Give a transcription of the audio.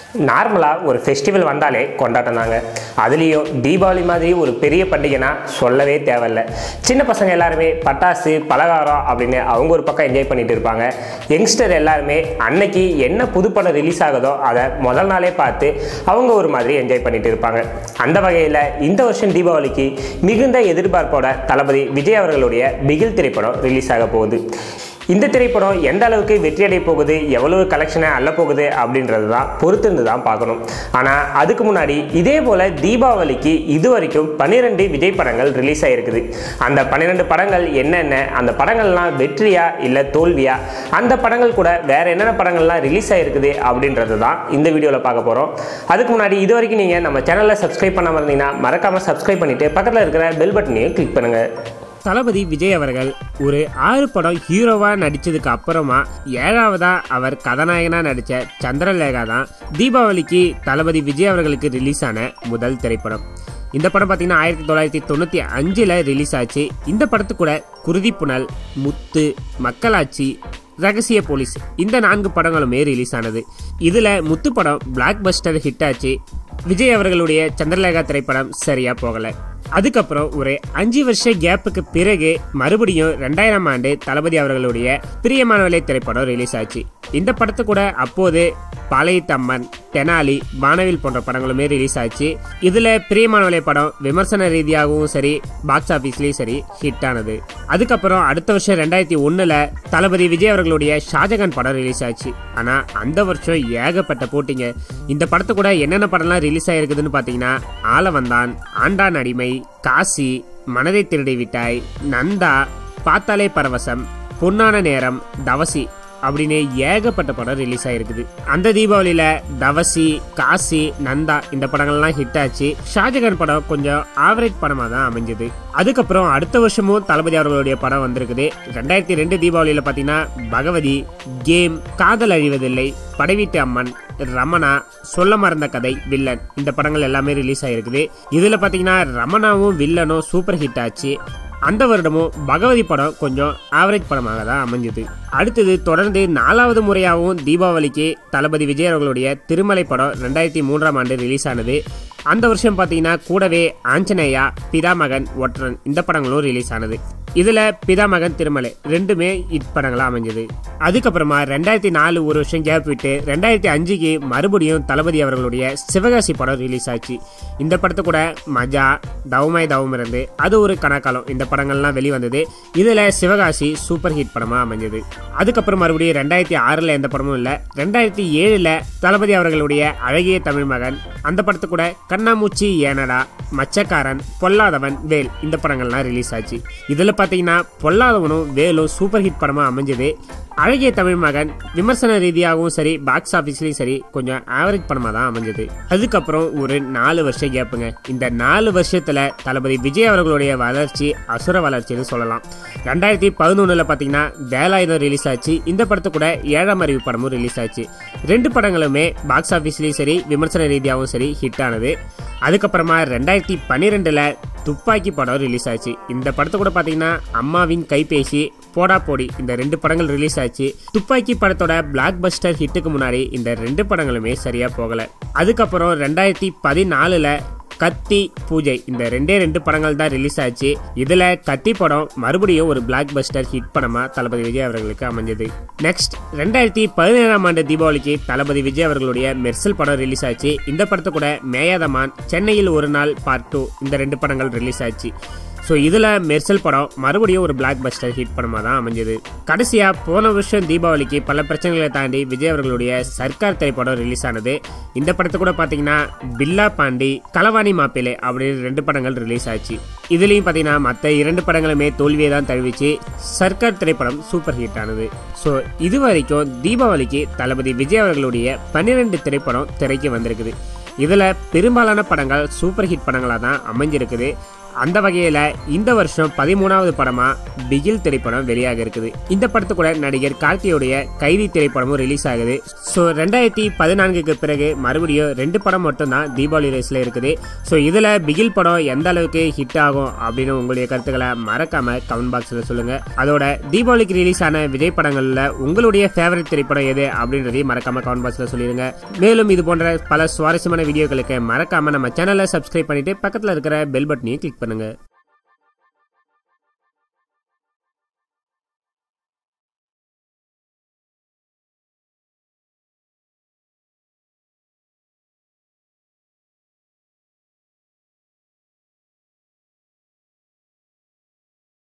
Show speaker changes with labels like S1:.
S1: நார்மலாக ஒரு ஃபெஸ்டிவல் வந்தாலே கொண்டாட்டம் தாங்க அதுலேயும் தீபாவளி மாதிரி ஒரு பெரிய பண்டிகைனா சொல்லவே தேவையில்ல சின்ன பசங்க எல்லாருமே பட்டாசு பலகாரம் அப்படின்னு அவங்க ஒரு பக்கம் என்ஜாய் பண்ணிட்டு இருப்பாங்க யங்ஸ்டர் எல்லாருமே அன்னைக்கு என்ன புது படம் ரிலீஸ் ஆகுதோ அதை முதல் நாளே பார்த்து அவங்க ஒரு மாதிரி என்ஜாய் பண்ணிட்டு இருப்பாங்க அந்த வகையில் இந்த வருஷம் தீபாவளிக்கு மிகுந்த எதிர்பார்ப்போட தளபதி விஜய் அவர்களுடைய பிகில் திரைப்படம் ரிலீஸ் ஆக போகுது இந்த திரைப்படம் எந்த அளவுக்கு வெற்றி அடைய போகுது எவ்வளவு கலெக்ஷனை அள்ள போகுது அப்படின்றது தான் பொறுத்திருந்து தான் பார்க்கணும் ஆனால் அதுக்கு முன்னாடி இதே போல் தீபாவளிக்கு இது வரைக்கும் பன்னிரெண்டு விஜய் படங்கள் ரிலீஸ் ஆகிருக்குது அந்த பன்னிரெண்டு படங்கள் என்னென்ன அந்த படங்கள்லாம் வெற்றியா இல்லை தோல்வியா அந்த படங்கள் கூட வேற என்னென்ன படங்கள்லாம் ரிலீஸ் ஆகிருக்குது அப்படின்றது தான் இந்த வீடியோவில் பார்க்க போகிறோம் அதுக்கு முன்னாடி இது வரைக்கும் நீங்கள் நம்ம சேனலில் சப்ஸ்கிரைப் பண்ணாமல் இருந்தீங்கன்னா மறக்காமல் சப்ஸ்கிரைப் பண்ணிவிட்டு பக்கத்தில் இருக்கிற பெல் பட்டனையும் கிளிக் பண்ணுங்கள்
S2: தளபதி விஜய் அவர்கள் ஒரு ஆறு படம் ஹீரோவா நடிச்சதுக்கு அப்புறமா ஏழாவதா அவர் கதாநாயகனா நடிச்ச சந்திரலேகா தான் தீபாவளிக்கு தளபதி விஜய் அவர்களுக்கு ரிலீஸ் ஆன முதல் திரைப்படம் இந்த படம் பார்த்தீங்கன்னா ஆயிரத்தி தொள்ளாயிரத்தி தொண்ணூற்றி அஞ்சில் ரிலீஸ் ஆச்சு இந்த படத்து கூட குருதி புனல் முத்து மக்களாட்சி ரகசிய போலீஸ் இந்த நான்கு படங்களுமே ரிலீஸ் ஆனது இதில் முத்து படம் பிளாக் பஸ்டர் ஹிட் ஆச்சு விஜய் அவர்களுடைய சந்திரலேகா திரைப்படம் சரியா போகல அதுக்கப்புறம் ஒரு அஞ்சு வருஷ கேப்புக்கு பிறகு மறுபடியும் ரெண்டாயிரம் ஆண்டு தளபதி அவர்களுடைய பிரியமானவளை திரைப்படம் ரிலீஸ் ஆச்சு இந்த படத்து கூட அப்போது பாளையத்தம்மன் தெனாலி வானவில் போன்ற படங்களுமே ரிலீஸ் ஆச்சு இதுல பிரியமானவளை படம் விமர்சன ரீதியாகவும் சரி பாக்ஸ் ஆபீஸ்லயும் சரி ஹிட் ஆனது அதுக்கப்புறம் அடுத்த வருஷம் ரெண்டாயிரத்தி ஒண்ணுல தளபதி விஜய் அவர்களுடைய ஷாஜகான் படம் ரிலீஸ் ஆச்சு ஆனா அந்த வருஷம் ஏகப்பட்ட போட்டிங்க இந்த படத்து கூட என்னென்ன படம்லாம் ரிலீஸ் ஆயிருக்குதுன்னு பாத்தீங்கன்னா ஆலவந்தான் ஆண்டான் அடிமை காசி மனதை திருடி விட்டாய் நந்தா பார்த்தாலே பரவசம் பொன்னான நேரம் தவசி அப்படின்னு ஏகப்பட்ட படம் ரிலீஸ் ஆயிருக்குது அந்த தீபாவளியில தவசி காசி நந்தா இந்த படங்கள்லாம் ஹிட் ஆச்சு ஷாஜகான் படம் கொஞ்சம் ஆவரேஜ் படமா தான் அமைஞ்சது அதுக்கப்புறம் அடுத்த வருஷமும் தளபதி அவர்களுடைய படம் வந்திருக்குது ரெண்டாயிரத்தி ரெண்டு தீபாவளியில பாத்தீங்கன்னா பகவதி கேம் காதல் அழிவதில்லை படைவீட்டு அம்மன் ரமணா சொல்ல மறந்த கதை வில்லன் இந்த படங்கள் எல்லாமே ரிலீஸ் ஆயிருக்குது இதுல பாத்தீங்கன்னா ரமணாவும் வில்லனும் சூப்பர் ஹிட் ஆச்சு அந்த வருடமும் பகவதி படம் கொஞ்சம் ஆவரேஜ் படமாக தான் அமைஞ்சது அடுத்தது தொடர்ந்து நாலாவது முறையாகவும் தீபாவளிக்கு தளபதி விஜய் அவர்களுடைய திருமலை படம் ரெண்டாயிரத்தி மூன்றாம் ஆண்டு ரிலீஸ் ஆனது அந்த வருஷம் பார்த்தீங்கன்னா கூடவே ஆஞ்சநேயா பிதாமகன் ஒற்றன் இந்த படங்களும் ரிலீஸ் ஆனது இதுல பிதாமகன் திருமலை ரெண்டுமே இட் படங்களா அமைஞ்சது அதுக்கப்புறமா ரெண்டாயிரத்தி நாலு ஒரு வருஷம் கேப் விட்டு ரெண்டாயிரத்தி அஞ்சுக்கு மறுபடியும் தளபதி அவர்களுடைய சிவகாசி படம் ரிலீஸ் ஆச்சு இந்த படத்து கூட மஜா தவமாய் தவம் இருந்து அது ஒரு கணக்காலம் இந்த படங்கள்லாம் வெளிவந்தது இதுல சிவகாசி சூப்பர் ஹிட் படமா அமைஞ்சது அதுக்கப்புறம் மறுபடியும் ரெண்டாயிரத்தி ஆறுல எந்த படமும் இல்ல ரெண்டாயிரத்தி ஏழுல தளபதி அவர்களுடைய அழகிய தமிழ் மகன் அந்த படத்து கூட கண்ணாமூச்சி ஏனடா மச்சக்காரன் பொல்லாதவன் வேல் இந்த படங்கள்லாம் ரிலீஸ் ஆச்சு இதுல பாத்தீங்கன்னா பொல்லாதவனும் வேலும் சூப்பர் ஹிட் படமா அமைஞ்சது அழகிய தமிழ் மகன் விமர்சன ரீதியாகவும் சரி பாக்ஸ் ஆஃபீஸ்லயும் சரி கொஞ்சம் ஆவரேஜ் படமா தான் அமைஞ்சது அதுக்கப்புறம் ஒரு நாலு வருஷம் கேப்புங்க இந்த நாலு வருஷத்துல தளபதி விஜய் அவர்களுடைய வளர்ச்சி அசுர வளர்ச்சின்னு சொல்லலாம் ரெண்டாயிரத்தி பதினொன்னுல பாத்தீங்கன்னா வேலாயுதம் ரிலீஸ் ஆச்சு இந்த படத்து கூட ஏழாம் அறிவு படமும் ரிலீஸ் ஆச்சு ரெண்டு படங்களுமே பாக்ஸ் ஆஃபீஸ்லயும் சரி விமர்சன ரீதியாகவும் சரி ஹிட் ஆனது அதுக்கப்புறமா ரெண்டாயிரத்தி பன்னிரெண்டுல துப்பாக்கி படம் ரிலீஸ் ஆச்சு இந்த படத்தை கூட பாத்தீங்கன்னா அம்மாவின் கைபேசி போடா போடி இந்த ரெண்டு படங்கள் ரிலீஸ் ஆச்சு துப்பாக்கி படத்தோட பிளாக் பஸ்டர் ஹிட்டுக்கு முன்னாடி இந்த ரெண்டு படங்களுமே சரியா போகல அதுக்கப்புறம் ரெண்டாயிரத்தி பதினாலுல கத்தி பூஜை இந்த ரெண்டே ரெண்டு படங்கள் தான் ரிலீஸ் ஆச்சு இதுல கத்தி படம் மறுபடியும் ஒரு பிளாக் பஸ்டர் ஹிட் படமா தளபதி விஜய் அவர்களுக்கு அமைஞ்சது நெக்ஸ்ட் ரெண்டாயிரத்தி பதினேழாம் ஆண்டு தீபாவளிக்கு தளபதி விஜய் அவர்களுடைய மெர்சல் படம் ரிலீஸ் ஆச்சு இந்த படத்தை கூட மேயாதமான் சென்னையில் ஒரு நாள் பார்ட் டூ இந்த ரெண்டு படங்கள் ரிலீஸ் ஆச்சு ஸோ இதில் மெர்சல் படம் மறுபடியும் ஒரு பிளாக் பஸ்டர் ஹிட் படமாக தான் அமைஞ்சது கடைசியாக போன வருஷம் தீபாவளிக்கு பல பிரச்சனைகளை தாண்டி விஜய் அவர்களுடைய சர்க்கார் திரைப்படம் ரிலீஸ் ஆனது இந்த படத்தை கூட பார்த்தீங்கன்னா பில்லா பாண்டி களவாணி மாப்பிள்ளை அப்படின்னு ரெண்டு படங்கள் ரிலீஸ் ஆச்சு இதுலேயும் பார்த்தீங்கன்னா மற்ற இரண்டு படங்களுமே தோல்வியை தான் தழுவிச்சு சர்க்கார் திரைப்படம் சூப்பர் ஹிட் ஆனது ஸோ இது வரைக்கும் தீபாவளிக்கு தளபதி விஜய் அவர்களுடைய பன்னிரெண்டு திரைப்படம் திரைக்கு வந்திருக்குது இதில் பெரும்பாலான படங்கள் சூப்பர் ஹிட் படங்களாக தான் அமைஞ்சிருக்குது அந்த வகையில் இந்த வருஷம் பதிமூணாவது படமாக பிகில் திரைப்படம் வெளியாக இருக்குது இந்த படத்து கூட நடிகர் கார்த்தியோடைய கைதி திரைப்படமும் ரிலீஸ் ஆகுது ஸோ ரெண்டாயிரத்தி பதினான்குக்கு பிறகு மறுபடியும் ரெண்டு படம் மட்டும்தான் தீபாவளி ரேஸில் இருக்குது ஸோ இதில் பிகில் படம் எந்த அளவுக்கு ஹிட் ஆகும் அப்படின்னு உங்களுடைய கருத்துக்களை மறக்காம கமெண்ட் பாக்ஸில் சொல்லுங்கள் அதோட தீபாவளிக்கு ரிலீஸ் ஆன விஜய் படங்களில் உங்களுடைய ஃபேவரட் திரைப்படம் எது அப்படின்றதையும் மறக்காம கமெண்ட் பாக்ஸில் சொல்லிடுங்க மேலும் இது போன்ற பல சுவாரஸ்யமான வீடியோக்களுக்கு மறக்காம நம்ம சேனலை சப்ஸ்கிரைப் பண்ணிட்டு பக்கத்தில் இருக்கிற பெல் பட்டனையும் கிளிக் பண்ணுங்க